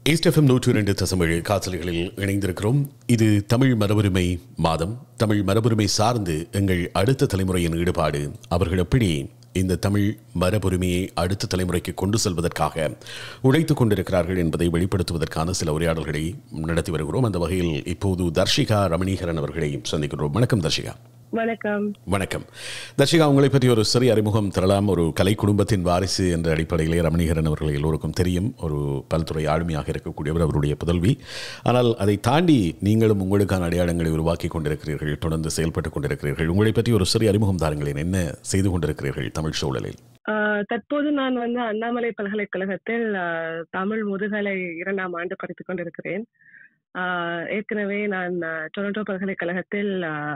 ஈஸ்டெஃபம் நூற்றி இரண்டு தசமேழு காசல்களில் இணைந்திருக்கிறோம் இது தமிழ் மரபுரிமை மாதம் தமிழ் மரபுரிமை சார்ந்து எங்கள் அடுத்த தலைமுறையின் ஈடுபாடு அவர்கள் எப்படி இந்த தமிழ் மரபுரிமையை அடுத்த தலைமுறைக்கு கொண்டு செல்வதற்காக உழைத்துக் கொண்டிருக்கிறார்கள் என்பதை வெளிப்படுத்துவதற்கான சில உரையாடல்களை நடத்தி வருகிறோம் அந்த வகையில் இப்போது தர்ஷிகா ரமணீகரன் அவர்களை சந்திக்கிறோம் வணக்கம் தர்ஷிகா வணக்கம் வணக்கம் தர்ஷிகா உங்களை பற்றி ஒரு சிறிய அறிமுகம் தரலாம் ஒரு கலை குடும்பத்தின் வாரிசு என்ற அடிப்படையிலே ரமணீகரன் அவர்கள் எல்லோருக்கும் தெரியும் ஒரு பல்துறை ஆளுமையாக இருக்கக்கூடியவர் அவருடைய புதல்வி ஆனால் அதை தாண்டி நீங்களும் உங்களுக்கான அடையாளங்களை உருவாக்கி கொண்டிருக்கிறீர்கள் தொடர்ந்து செயல்பட்டுக் கொண்டிருக்கிறீர்கள் உங்களை பற்றி ஒரு சிறிய அறிமுகம் தாருங்களேன் என்ன செய்து கொண்டிருக்கிறீர்கள் தமிழ் சூழலில் ஆஹ் தற்போது நான் வந்து அண்ணாமலை பல்கலைக்கழகத்தில் ஆஹ் தமிழ் முதுகலை இரண்டாம் ஆண்டு படித்துக் கொண்டிருக்கிறேன் ஆஹ் ஏற்கனவே நான் ஆஹ் டொரண்டோ பல்கலைக்கழகத்தில்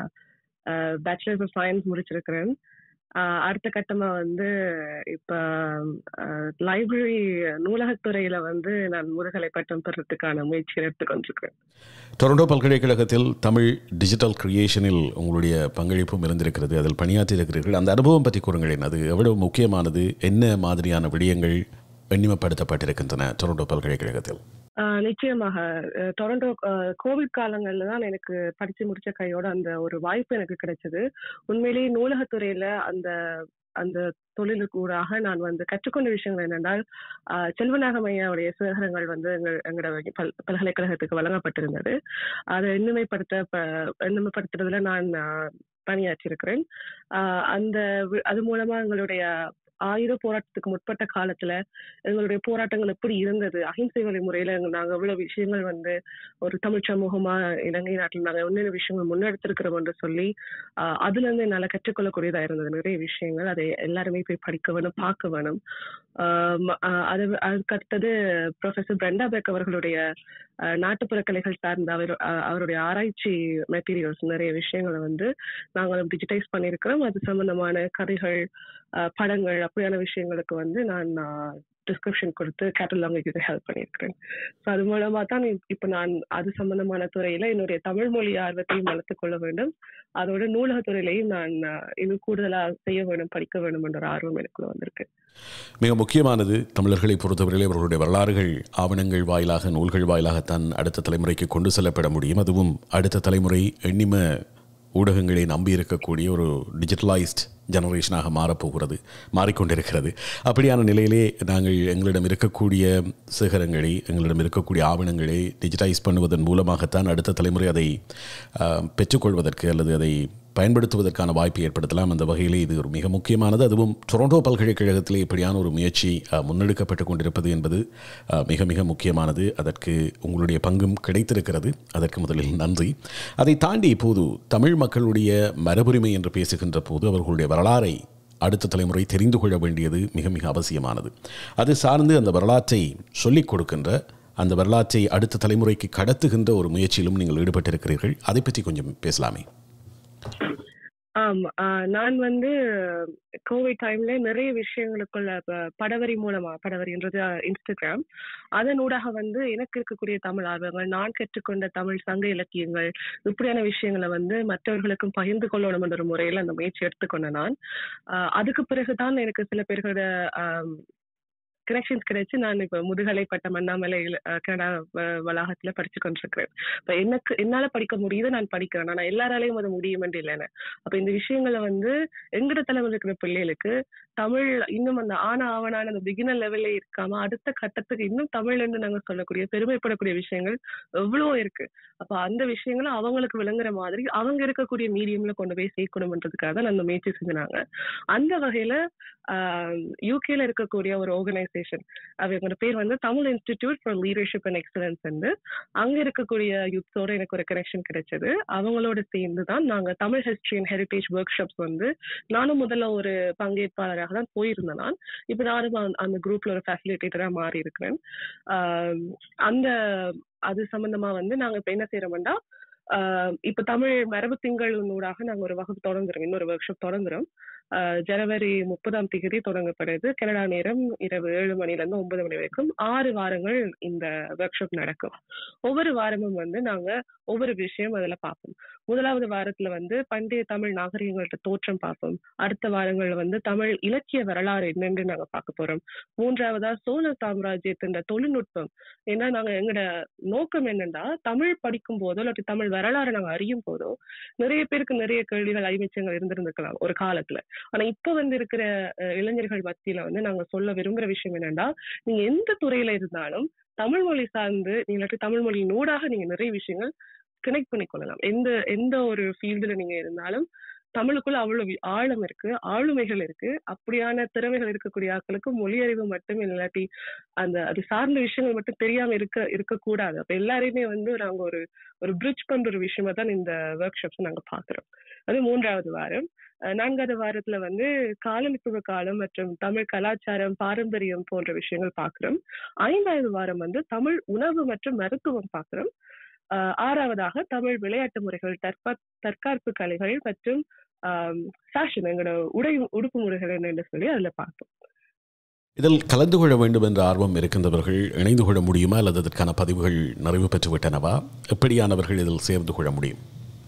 பேச்சுலர்ஸ் ஆஃப் சயின்ஸ் முடிச்சிருக்கிறேன் ஆஹ் அடுத்த கட்டமா வந்து இப்ப லைப்ரரி நூலகத்துறையில வந்து நான் முதுகலை பட்டம் பெறறதுக்கான முயற்சி எடுத்துக்கொண்டிருக்கிறேன் டொரண்டோ பல்கலைக்கழகத்தில் தமிழ் டிஜிட்டல் கிரியேஷனில் உங்களுடைய பங்களிப்பும் இருந்திருக்கிறது அதில் பணியாற்றி இருக்கிறீர்கள் அந்த அனுபவம் பற்றி கூறுங்களேன் அது எவ்வளவு முக்கியமானது என்ன மாதிரியான விடயங்கள் எண்ணிமப்படுத்தப்பட்டிருக்கின்றன டொரண்டோ பல்கலைக்கழகத்தில் ஆஹ் நிச்சயமாக அஹ் டொரண்டோ ஆஹ் கோவிட் காலங்கள்ல தான் எனக்கு படிச்சு முடிச்ச கையோட அந்த ஒரு வாய்ப்பு எனக்கு கிடைச்சது உண்மையிலேயே நூலகத்துறையில அந்த அந்த தொழிலுக்கூடாக நான் வந்து கற்றுக்கொண்ட விஷயங்கள் என்னென்றால் ஆஹ் செல்வநாகம் ஐயாவுடைய சிவகரங்கள் வந்து எங்கள் எங்களோட பல் பல்கலைக்கழகத்துக்கு வழங்கப்பட்டிருந்தது அதை எண்ணிமைப்படுத்த ப எண்ணிமைப்படுத்துறதுல நான் ஆஹ் பணியாற்றியிருக்கிறேன் ஆஹ் அந்த வி- அது மூலமா எங்களுடைய ஆயுத போராட்டத்துக்கு முற்பட்ட காலத்துல எங்களுடைய போராட்டங்கள் எப்படி இருந்தது அஹிம்சை வழி முறையில எங்க- நாங்க எவ்வளவு விஷயங்கள் வந்து ஒரு தமிழ் சமூகமா இலங்கை நாட்டில் நாங்க என்னென்ன விஷயங்கள் முன்னெடுத்திருக்கிறோம் என்று சொல்லி ஆஹ் அதுல இருந்து என்னால கற்றுக்கொள்ளக்கூடியதா இருந்தது நிறைய விஷயங்கள் அதை எல்லாருமே போய் படிக்க வேணும் பார்க்க வேணும் ஆஹ் ம- ஆஹ் அது அதுக்கு அடுத்தது ப்ரொஃபசர் பிரெண்டா பெக் அவர்களுடைய ஆஹ் நாட்டுப்புற கலைகள் சார்ந்த அவர் ஆஹ் அவருடைய ஆராய்ச்சி மெட்டீரியல்ஸ் நிறைய விஷயங்களை வந்து நாங்கள் டிஜிட்டைஸ் பண்ணியிருக்கிறோம் அது சம்பந்தமான கதைகள் ஆஹ் படங்கள் அப்படியான விஷயங்களுக்கு வந்து நான் டிஸ்கிரிப்ஷன் கொடுத்து கேட்டலாங்குக்கு ஹெல்ப் பண்ணியிருக்கிறேன் ஸோ அது மூலமா தான் இப்- இப்ப நான் அது சம்பந்தமான துறையில என்னுடைய தமிழ் மொழி ஆர்வத்தையும் வளர்த்துக் கொள்ள வேண்டும் அதோட நூலகத்துறையிலையும் நான் ஆஹ் இன்னும் கூடுதலா செய்ய வேண்டும் படிக்க வேண்டும் என்ற ஒரு ஆர்வம் எனக்குள்ள வந்திருக்கு மிக முக்கியமானது தமிழர்களை பொறுத்தவரையிலே அவர்களுடைய வரலாறுகள் ஆவணங்கள் வாயிலாக நூல்கள் வாயிலாகத்தான் அடுத்த தலைமுறைக்கு கொண்டு செல்லப்பட முடியும் அதுவும் அடுத்த தலைமுறை எண்ணிம ஊடகங்களை நம்பி இருக்கக்கூடிய ஒரு டிஜிட்டலைஸ்ட் ஜெனரேஷனாக மாறப்போகிறது மாறிக்கொண்டிருக்கிறது அப்படியான நிலையிலே நாங்கள் எங்களிடம் இருக்கக்கூடிய சிகரங்களை எங்களிடம் இருக்கக்கூடிய ஆவணங்களை டிஜிட்டைஸ் பண்ணுவதன் மூலமாகத்தான் அடுத்த தலைமுறை அதை ஆஹ், பெற்றுக்கொள்வதற்கு அல்லது அதை பயன்படுத்துவதற்கான வாய்ப்பை ஏற்படுத்தலாம் அந்த வகையிலே இது ஒரு மிக முக்கியமானது அதுவும் டொரண்டோ பல்கலைக்கழகத்திலே இப்படியான ஒரு முயற்சி அஹ், முன்னெடுக்கப்பட்டு கொண்டிருப்பது என்பது அஹ், மிக மிக முக்கியமானது அதற்கு உங்களுடைய பங்கும் கிடைத்திருக்கிறது அதற்கு முதலில் நன்றி அதை தாண்டி இப்போது தமிழ் மக்களுடைய மரபுரிமை என்று பேசுகின்ற போது அவர்களுடைய வரலாறை அடுத்த தலைமுறை தெரிந்து கொள்ள வேண்டியது மிக மிக அவசியமானது அது சார்ந்து அந்த வரலாற்றை சொல்லிக் கொடுக்கின்ற அந்த வரலாற்றை அடுத்த தலைமுறைக்கு கடத்துகின்ற ஒரு முயற்சியிலும் நீங்கள் ஈடுபட்டிருக்கிறீர்கள் அதை பற்றி கொஞ்சம் பேசலாமே ஆம் ஆஹ் நான் வந்து கோவிட் டைம்ல நிறைய விஷயங்களுக்குள்ள ப- படவரி மூலமா படவரின்றது இன்ஸ்டாகிராம் அதன் ஊடாக வந்து எனக்கு இருக்கக்கூடிய தமிழ் ஆர்வங்கள் நான் கற்றுக்கொண்ட தமிழ் சங்க இலக்கியங்கள் இப்படியான விஷயங்களை வந்து மற்றவர்களுக்கும் பகிர்ந்து கொள்ளணும் என்ற ஒரு முறையில அந்த முயற்சி எடுத்துக்கொண்ட நான் ஆஹ் அதுக்கு பிறகுதான் எனக்கு சில பேர்களோட கனெக்ஷன்ஸ் கிடைச்சு நான் இப்ப முதுகலை பட்டம் அண்ணாமலையில் அஹ், கனடா வ- வளாகத்துல படிச்சு கொண்டிருக்கிறேன் இப்ப எனக்கு என்னால படிக்க முடியுது நான் படிக்கிறேன் ஆனா எல்லாராலையும் அது முடியும் என்று இல்லைன்னு அப்ப இந்த விஷயங்களை வந்து எங்கட தலைமையில் இருக்கிற பிள்ளைகளுக்கு தமிழ் இன்னும் அந்த ஆன ஆவணான அந்த பிகினர் லெவல்ல இருக்காம அடுத்த கட்டத்துக்கு இன்னும் தமிழ் என்று நாங்க சொல்லக்கூடிய பெருமைப்படக்கூடிய விஷயங்கள் எவ்வளவோ இருக்கு அப்ப அந்த விஷயங்களை அவங்களுக்கு விளங்குற மாதிரி அவங்க இருக்கக்கூடிய மீடியம்ல கொண்டு போய் சேர்க்கணும்ன்றதுக்காக தான் அந்த முயற்சி செஞ்சாங்க அந்த வகையில யூகேல இருக்கக்கூடிய ஒரு ஆர்கனைசேஷன் அவங்களோட பேர் வந்து Tamil institute for leadership and excellence வந்து அங்க இருக்கக்கூடிய யூத்ஸோட எனக்கு ஒரு கனெக்ஷன் கிடைச்சது அவங்களோட சேர்ந்து தான் நாங்க Tamil history and heritage workshops வந்து நானும் முதல்ல ஒரு பங்கேற்பாளராக தான் போயிருந்தேன் நான் இப்போ நானும் அந்த- அந்த குரூப்ல ஒரு ஃபெசிலிட்டேட்டரா மாறி இருக்கிறேன் ஆஹ் அந்த அது சம்பந்தமா வந்து நாங்க இப்ப என்ன செய்யறோம்னா ஆஹ் இப்ப தமிழ் மரபு திங்களினூடாக நாங்க ஒரு வகுப்பு தொடங்குறோம் இன்னொரு ஒர்க் ஷாப் தொடங்குறோம் ஆஹ் ஜனவரி முப்பதாம் தேதி தொடங்கப்படுது கனடா நேரம் இரவு ஏழு மணில இருந்து ஒன்பது மணி வரைக்கும் ஆறு வாரங்கள் இந்த ஒர்க் ஷாப் நடக்கும் ஒவ்வொரு வாரமும் வந்து நாங்க ஒவ்வொரு விஷயம் அதுல பார்ப்போம் முதலாவது வாரத்துல வந்து பண்டைய தமிழ் நாகரிகங்கள்ட்ட தோற்றம் பார்ப்போம் அடுத்த வாரங்கள் வந்து தமிழ் இலக்கிய வரலாறு என்னன்னு நாங்க பார்க்க போறோம் மூன்றாவதா சோழ சாம்ராஜ்யத்தின் தொழில்நுட்பம் ஏன்னா நாங்க எங்களோட நோக்கம் என்னன்னா தமிழ் படிக்கும் போதோ இல்லாட்டி தமிழ் வரலாறு நாங்க அறியும் போதோ நிறைய பேருக்கு நிறைய கேள்விகள் ஐமிச்சங்கள் இருந்திருந்துக்கலாம் ஒரு காலத்துல ஆனா இப்ப வந்து இருக்கிற அஹ், இளைஞர்கள் மத்தியில வந்து நாங்க சொல்ல விரும்புற விஷயம் என்னன்னா நீங்க எந்த துறையில இருந்தாலும் தமிழ் மொழி சார்ந்து நீங்க இல்லாட்டி தமிழ் மொழி நூடாக நீங்க நிறைய விஷயங்கள் கனெக்ட் பண்ணிக்கொள்ளலாம் எந்த எந்த ஒரு ஃபீல்டுல நீங்க இருந்தாலும் தமிழுக்குள்ள அவ்வளவு வி- ஆழம் இருக்கு ஆளுமைகள் இருக்கு அப்படியான திறமைகள் இருக்கக்கூடிய ஆட்களுக்கு மொழி அறிவு மட்டும் இல்லாட்டி அந்த அது சார்ந்த விஷயங்கள் மட்டும் தெரியாம இருக்க இருக்கக்கூடாது அப்ப எல்லாரையுமே வந்து நாங்க ஒரு ஒரு பிரிட்ஜ் பண்ற ஒரு விஷயமா தான் இந்த ஒர்க் ஷாப்ஸ் நாங்க பாக்குறோம் அது மூன்றாவது வாரம் அஹ் நான்காவது வாரத்துல வந்து காலனித்துவ காலம் மற்றும் தமிழ் கலாச்சாரம் பாரம்பரியம் போன்ற விஷயங்கள் பார்க்கிறோம் ஐந்தாவது வாரம் வந்து தமிழ் உணவு மற்றும் மருத்துவம் பார்க்கிறோம் ஆஹ் ஆறாவதாக தமிழ் விளையாட்டு முறைகள் தற்ப தற்காப்பு கலைகள் மற்றும் ஃபேஷன் எங்களோட உடை உடுப்பு முறைகள் என்னன்னு சொல்லி அதுல பார்த்தோம் இதில் கலந்து கொள்ள வேண்டும் என்ற ஆர்வம் இருக்கின்றவர்கள் இணைந்து கொள்ள முடியுமா அல்லது அதற்கான பதிவுகள் நிறைவு பெற்று விட்டனவா எப்படியானவர்கள் இதில் சேர்ந்து கொள்ள முடியும்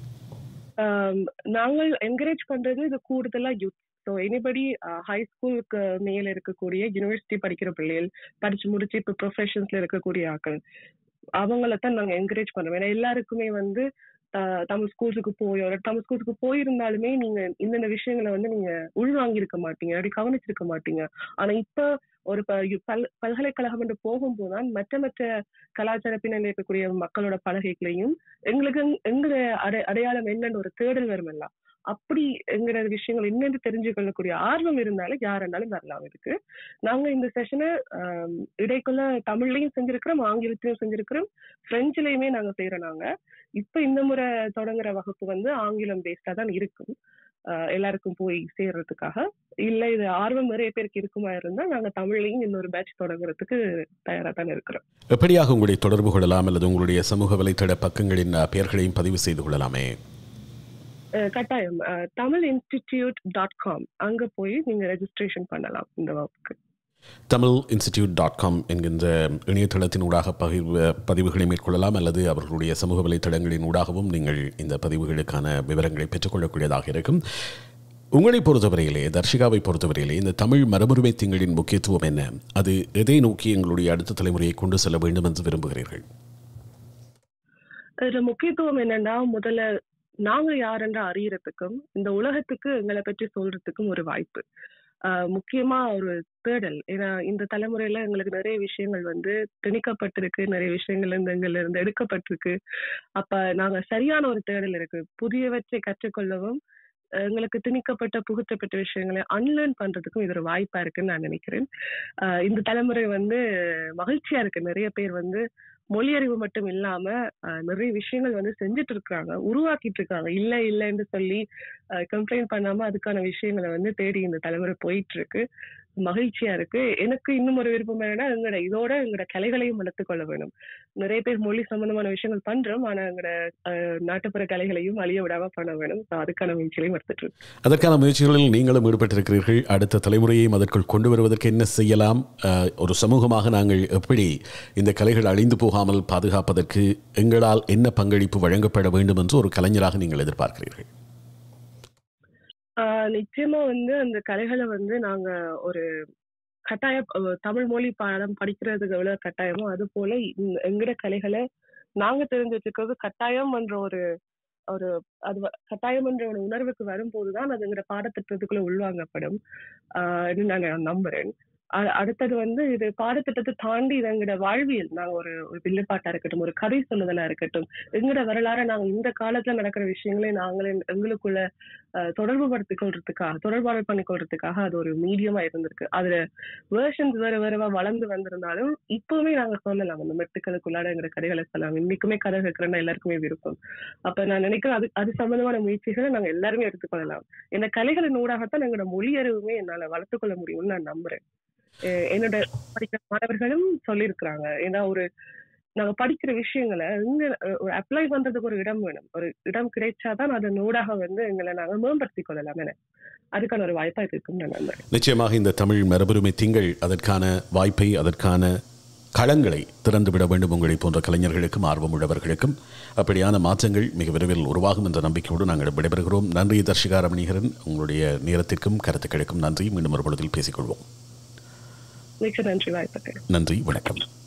ஆம், நாங்கள் என்கரேஜ் பண்றது இது கூடுதலா யூத் ஸோ எனிபடி ஹை ஸ்கூலுக்கு மேல இருக்கக்கூடிய யூனிவர்சிட்டி படிக்கிற பிள்ளைகள் படிச்சு முடிச்சு இப்போ ப்ரொஃபஷன்ஸ்ல இருக்கக்கூடிய ஆட்கள் அவங்கள தான் நாங்க என்கரேஜ் பண்றோம் ஏன்னா எல்லாருக்குமே வந்து ஆஹ், தமிழ் ஸ்கூல்ஸுக்கு போய் ஒரு தமிழ் ஸ்கூல்ஸுக்கு போயிருந்தாலுமே நீங்க இந்தந்த விஷயங்களை வந்து நீங்க உள்வாங்கி இருக்க மாட்டீங்க அப்படி கவனிச்சிருக்க மாட்டீங்க ஆனா இப்ப ஒரு ப- யு- பல் பல்கலைக்கழகம் என்று போகும்போதுதான் மற்ற மற்ற கலாச்சார பின்னணியில் இருக்கக்கூடிய மக்களோட பலகைகளையும் எங்களுக்கு எங்க- எங்க அடை அடையாளம் என்னன்னு ஒரு தேடல் வரும் எல்லாம் அப்படி எங்கிற விஷயங்கள் என்னன்னு தெரிஞ்சு கொள்ளக்கூடிய ஆர்வம் இருந்தாலும் யார் இருந்தாலும் வரலாம் இருக்கு நாங்க இந்த செஷனை இடைக்குள்ள தமிழ்லயும் செஞ்சிருக்கிறோம் ஆங்கிலத்திலயும் செஞ்சிருக்கிறோம் பிரெஞ்சுலயுமே நாங்க செய்யறோம் நாங்க இப்ப இந்த முறை தொடங்குற வகுப்பு வந்து ஆங்கிலம் பேஸ்டா தான் இருக்கும் ஆஹ் எல்லாருக்கும் போய் சேர்றதுக்காக இல்ல இது ஆர்வம் நிறைய பேருக்கு இருக்குமா இருந்தா நாங்க தமிழ்லயும் இன்னொரு பேட்ச் தொடங்குறதுக்கு தயாரா தான் இருக்கிறோம் எப்படியாக உங்களை தொடர்பு கொள்ளலாம் அல்லது உங்களுடைய சமூக வலைத்தள பக்கங்களின் அஹ், பெயர்களையும் பதிவு செய்து கொள்ளலாமே அஹ் கட்டாயம் அஹ் தமிழ் இன்ஸ்டிடியூட் டாட் காம் அங்க போய் நீங்க ரெஜிஸ்ட்ரேஷன் பண்ணலாம் இந்த வகுப்புக்கு தமிழ் இன்ஸ்டிடியூட் டாட் காம் என்கின்ற இணையதளத்தின் ஊடாக பகிர்வு பதிவுகளை மேற்கொள்ளலாம் அல்லது அவர்களுடைய சமூக வலைத்தளங்களின் ஊடாகவும் நீங்கள் இந்த பதிவுகளுக்கான விவரங்களை பெற்றுக்கொள்ளக்கூடியதாக இருக்கும் உங்களை பொறுத்தவரையிலே தர்ஷிகாவை பொறுத்தவரையிலே இந்த தமிழ் மரபுரிமை திங்களின் முக்கியத்துவம் என்ன அது எதை நோக்கி எங்களுடைய அடுத்த தலைமுறையை கொண்டு செல்ல வேண்டும் என்று விரும்புகிறீர்கள் இதுல முக்கியத்துவம் என்னன்னா முதல்ல நாங்க யாருன்ற அறியறதுக்கும் இந்த உலகத்துக்கு எங்களை பற்றி சொல்றதுக்கும் ஒரு வாய்ப்பு ஆஹ் முக்கியமா ஒரு தேடல் ஏன்னா இந்த தலைமுறையில எங்களுக்கு நிறைய விஷயங்கள் வந்து திணிக்கப்பட்டிருக்கு நிறைய விஷயங்கள் இருந்து எங்கள்ல இருந்து எடுக்கப்பட்டிருக்கு அப்ப நாங்க சரியான ஒரு தேடல் இருக்கு புதியவற்றை கற்றுக்கொள்ளவும் எங்களுக்கு திணிக்கப்பட்ட புகுத்தப்பட்ட விஷயங்களை அன்லேர்ன் பண்றதுக்கும் இது ஒரு வாய்ப்பா இருக்குன்னு நான் நினைக்கிறேன் ஆஹ் இந்த தலைமுறை வந்து மகிழ்ச்சியா இருக்கு நிறைய பேர் வந்து மொழி அறிவு மட்டும் இல்லாம ஆஹ் நிறைய விஷயங்கள் வந்து செஞ்சுட்டு இருக்காங்க உருவாக்கிட்டு இருக்காங்க இல்ல இல்லைன்னு சொல்லி கம்ப்ளைண்ட் பண்ணாம அதுக்கான விஷயங்களை வந்து தேடி இந்த தலைமுறை போயிட்டு இருக்கு மகிழ்ச்சியா இருக்கு எனக்கு இன்னும் ஒரு விருப்பம் என்னன்னா எங்களோட இதோட எங்களோட கலைகளையும் வளர்த்துக் கொள்ள வேணும் நிறைய பேர் மொழி சம்பந்தமான விஷயங்கள் பண்றோம் ஆனா எங்களோட ஆஹ் நாட்டுப்புற கலைகளையும் அழிய விடாம பண்ண வேணும் So அதுக்கான முயற்சிகளையும் எடுத்துட்டு இருக்கோம் அதற்கான முயற்சிகளில் நீங்களும் ஈடுபட்டிருக்கிறீர்கள் அடுத்த தலைமுறையையும் அதற்குள் கொண்டு வருவதற்கு என்ன செய்யலாம் அஹ், ஒரு சமூகமாக நாங்கள் எப்படி இந்த கலைகள் அழிந்து போகாமல் பாதுகாப்பதற்கு எங்களால் என்ன பங்களிப்பு வழங்கப்பட வேண்டும் என்று ஒரு கலைஞராக நீங்கள் எதிர்பார்க்கிறீர்கள் ஆஹ் நிச்சயமா வந்து அந்த கலைகளை வந்து நாங்க ஒரு கட்டாய அஹ் தமிழ் மொழி பாடம் படிக்கிறதுக்கு எவ்வளவு கட்டாயமோ அது போல இந்த- எங்கட கலைகளை நாங்க தெரிஞ்சு வச்சிருக்கிறது கட்டாயம் என்ற ஒரு ஒரு அது வ- கட்டாயம் என்ற ஒரு உணர்வுக்கு வரும்போதுதான் அது எங்கட பாடத்திட்டத்துக்குள்ள உள்வாங்கப்படும் ஆஹ் நான் நம்புறேன் அ- அடுத்தது வந்து இது பாடத்திட்டத்தை தாண்டி இது எங்கட வாழ்வியல் நாங்க ஒரு ஒரு வில்லுப்பாட்டா இருக்கட்டும் ஒரு கதை சொல்லுதலா இருக்கட்டும் எங்கட வரலாற நாங்க இந்த காலத்துல நடக்கிற விஷயங்களை நாங்களே எங்களுக்குள்ள அஹ், தொடர்பு படுத்திக் கொள்றதுக்காக தொடர்பாடல் பண்ணி கொள்றதுக்காக அது ஒரு மீடியமா இருந்திருக்கு அதுல வேர்ஷன்ஸ் வேற வேறவா வளர்ந்து வந்திருந்தாலும் இப்பவுமே நாங்க சொல்லலாம் அந்த மெட்டுக்களுக்குள்ளாட எங்க கதைகளை சொல்லலாம் இன்னைக்குமே கதை கேட்கறேன்னா எல்லாருக்குமே விருப்பம் அப்ப நான் நினைக்கிறேன் அது அது சம்பந்தமான முயற்சிகளை நாங்க எல்லாருமே எடுத்துக்கொள்ளலாம் இந்த கலைகளின் ஊடாகத்தான் எங்களோட மொழி அறிவுமே என்னால வளர்த்துக் கொள்ள முடியும்னு நான் நம்புறேன் அஹ் என்னோட படிக்கிற மாணவர்களும் சொல்லியிருக்கிறாங்க ஏன்னா ஒரு நாங்க படிக்கிற விஷயங்களை இங்க அஹ், ஒரு அப்ளை பண்றதுக்கு ஒரு இடம் வேணும் ஒரு இடம் கிடைச்சாதான் அதன் ஊடாக வந்து எங்களை நாங்க மேம்படுத்திக் கொள்ளலாம் என அதுக்கான ஒரு வாய்ப்பா இது இருக்குன்னு நான் நம்புறேன் நிச்சயமாக இந்த தமிழ் மரபுரிமை திங்கள் அதற்கான வாய்ப்பை அதற்கான களங்களை திறந்துவிட வேண்டும் உங்களை போன்ற கலைஞர்களுக்கும் ஆர்வமுள்ளவர்களுக்கும் அப்படியான மாற்றங்கள் மிக விரைவில் உருவாகும் என்ற நம்பிக்கையோடு நாங்கள் விடைபெறுகிறோம் நன்றி தர்ஷிகா ரமணிகரன் உங்களுடைய நேரத்திற்கும் கருத்துக்களுக்கும் நன்றி மீண்டும் ஒரு பொழுதில் பேசிக்கொள்வோம் மிக்க நன்றி வாய்ப்புக்கு நன்றி வணக்கம்